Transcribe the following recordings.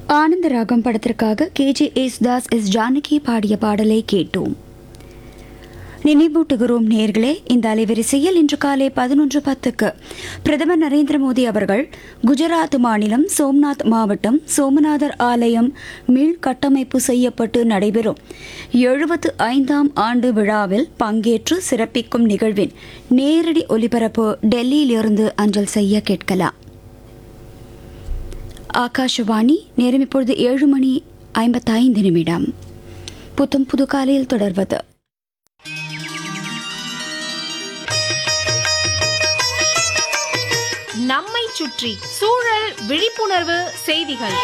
ஆனந்த ராகம் படத்திற்காக K J Yesudas S Janaki பாடிய பாடலை கேட்டோம் நினைவூட்டுகிறோம் நேர்களே இந்த அலைவரிசையில் இன்று காலை பதினொன்று பத்துக்கு பிரதமர் நரேந்திர மோடி அவர்கள் குஜராத் மாநிலம் சோம்நாத் மாவட்டம் சோமநாதர் ஆலயம் மீள் கட்டமைப்பு செய்யப்பட்டு நடைபெறும் எழுபத்து ஐந்தாம் ஆண்டு விழாவில் பங்கேற்று சிறப்பிக்கும் நிகழ்வின் நேரடி ஒலிபரப்பு டெல்லியிலிருந்து அஞ்சல் செய்ய கேட்கலாம் ஆகாஷவாணி நேரம் இப்பொழுது ஏழு மணி ஐம்பத்தைந்து நிமிடம் புத்தம் புது காலையில் தொடர்வது நம்மை சுற்றி சூழல் விழிப்புணர்வு செய்திகள்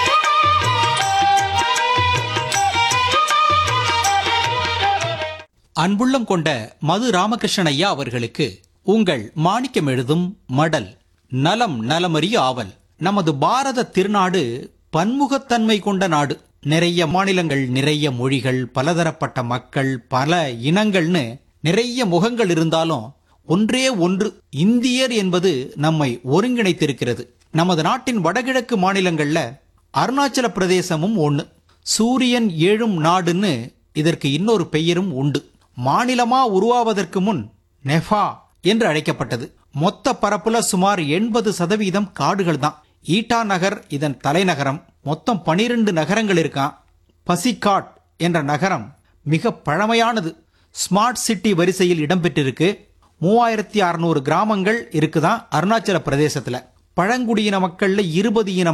அன்புள்ளம் கொண்ட மது ராமகிருஷ்ணன் ஐயா அவர்களுக்கு உங்கள் மாணிக்கம் எழுதும் மடல் நலம் நலமறிய ஆவல் நமது பாரத திருநாடு பன்முகத்தன்மை கொண்ட நாடு நிறைய மாநிலங்கள் நிறைய மொழிகள் பலதரப்பட்ட மக்கள் பல இனங்கள்னு நிறைய முகங்கள் இருந்தாலும் ஒன்றே ஒன்று இந்தியர் என்பது நம்மை ஒருங்கிணைத்திருக்கிறது நமது நாட்டின் வடகிழக்கு மாநிலங்கள்ல அருணாச்சல பிரதேசமும் ஒண்ணு சூரியன் எழும் நாடுன்னு இதற்கு இன்னொரு பெயரும் உண்டு மாநிலமா உருவாவதற்கு முன் நெஃபா என்று அழைக்கப்பட்டது மொத்த பரப்புல சுமார் எண்பது சதவீதம் காடுகள் தான் ஈட்டா நகர் இதன் தலைநகரம் மொத்தம் பனிரெண்டு நகரங்கள் இருக்கான் பசிகாட் என்ற நகரம் மிக பழமையானது ஸ்மார்ட் சிட்டி வரிசையில் இடம்பெற்றிருக்கு மூவாயிரத்தி அறுநூறு கிராமங்கள் இருக்குதான் அருணாச்சல பிரதேசத்துல பழங்குடியின மக்கள்ல இருபது இன